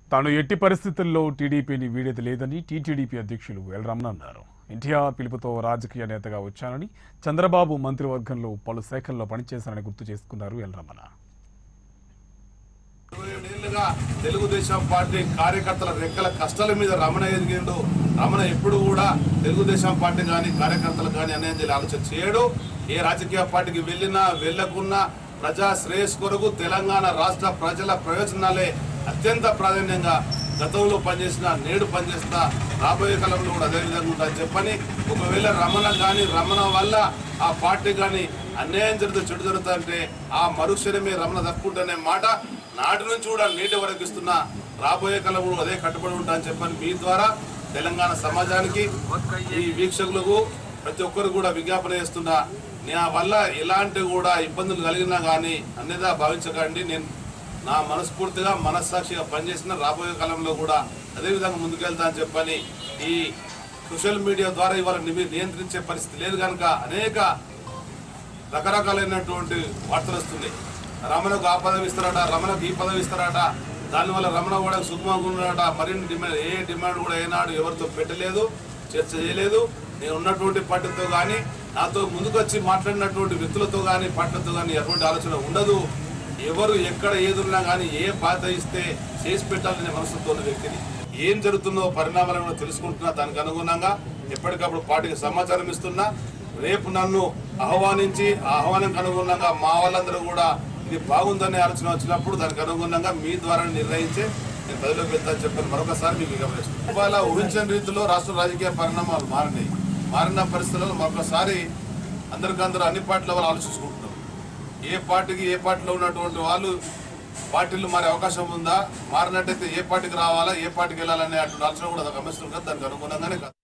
తాను ఎట్టి పరిస్థితుల్లో టీడీపీని వీడేది లేదని టీటీడీపీ అధ్యక్షులు ఎల్ రమణ అన్నారు ఎన్టీఆర్ పిలుపుతో రాజకీయ నేతగా వచ్చానని చంద్రబాబు మంత్రివర్గంలో పలు శాఖల్లో పనిచేశానని గుర్తు చేసుకున్నారు ఎల్ రమణ ఇరవై ఏళ్ళుగా తెలుగుదేశం పార్టీ కార్యకర్తల రెక్కల కష్టాల మీద రమణ ఎదిగిండు రమణ ఎప్పుడు కూడా తెలుగుదేశం పార్టీ కానీ కార్యకర్తలు కానీ అన్యాయం చేయాలి ఆలోచన చేయడు ఏ రాజకీయ పార్టీకి వెళ్ళినా వెళ్ళకున్నా ప్రజా శ్రేయస్ కొరకు తెలంగాణ రాష్ట్ర ప్రజల ప్రయోజనాలే అత్యంత ప్రాధాన్యంగా గతంలో పనిచేసిన నేడు పనిచేస్తా రాబోయే కాలంలో కూడా అదే విధంగా ఉంటా చెప్పని ఒకవేళ రమణ కానీ రమణ వల్ల ఆ పార్టీ కానీ అన్యాయం జరుగుతూ చెడు జరుగుతుందంటే ఆ మరుక్షణమే రమణ తప్పుకుంటనే మాట నాటి నుంచి కూడా నేటి వరకు ఇస్తున్న రాబోయే కాలంలో అదే కట్టుబడి ఉంటా అని చెప్పని మీ ద్వారా తెలంగాణ సమాజానికి ఈ వీక్షకులకు ప్రతి ఒక్కరు కూడా విజ్ఞాపన చేస్తున్నా నా వల్ల ఎలాంటి కూడా ఇబ్బందులు కలిగినా కానీ అన్నిదా భావించకండి నేను నా మనస్ఫూర్తిగా మనస్సాక్షిగా పనిచేసిన రాబోయే కాలంలో కూడా అదే విధంగా ముందుకెళ్తా అని చెప్పని ఈ సోషల్ మీడియా ద్వారా ఇవాళ నిమి- నియంత్రించే పరిస్థితి లేదు కనుక అనేక రకరకాలైనటువంటి వార్తలు వస్తున్నాయి రమణకు ఆ పదవి ఇస్తారట రమణకు ఈ పదవి ఇస్తారట దానివల్ల రమణ కూడా సుఖమంగా ఉన్నాడట మరిన్ని డిమాండ్ ఏ డిమాండ్ కూడా ఏనాడు ఎవరితో పెట్టలేదు చర్చ చేయలేదు నేను ఉన్నటువంటి పార్టీతో కానీ నాతో ముందుకొచ్చి మాట్లాడినటువంటి వ్యక్తులతో కానీ పార్టీలతో కానీ ఎటువంటి ఆలోచన ఉండదు ఎవరు ఎక్కడ ఏదున్నా కానీ ఏ బాధ ఇస్తే చేసి పెట్టాలనే మనసుతో ఉన్న వ్యక్తిని ఏం జరుగుతుందో పరిణామాలను కూడా తెలుసుకుంటున్నా దానికి అనుగుణంగా ఎప్పటికప్పుడు పార్టీకి సమాచారం ఇస్తున్నా రేపు నన్ను ఆహ్వానించి ఆ ఆహ్వానానికి అనుగుణంగా మా వాళ్ళందరూ కూడా ఇది బాగుందనే ఆలోచన వచ్చినప్పుడు దానికి అనుగుణంగా మీ ద్వారా నిర్ణయించి నేను ప్రజలకు వెళ్తాను చెప్పని మరొకసారి మీకు గమనిస్తాను ఇవాళ ఊహించని రీతిలో రాష్ట్ర రాజకీయ పరిణామాలు మారినాయి మారిన పరిస్థితుల్లో మరొకసారి అందరికందరూ అన్ని పార్టీల వాళ్ళు ఆలోచించుకుంటున్నారు ఏ పార్టీకి ఏ పార్టీలో ఉన్నటువంటి వాళ్ళు పార్టీలు మారే అవకాశం ఉందా మారినట్టయితే ఏ పార్టీకి రావాలా ఏ పార్టీకి వెళ్ళాలనే అటువంటి ఆలోచన కూడా గమనిస్తున్నారు కదా దానికి అనుగుణంగానే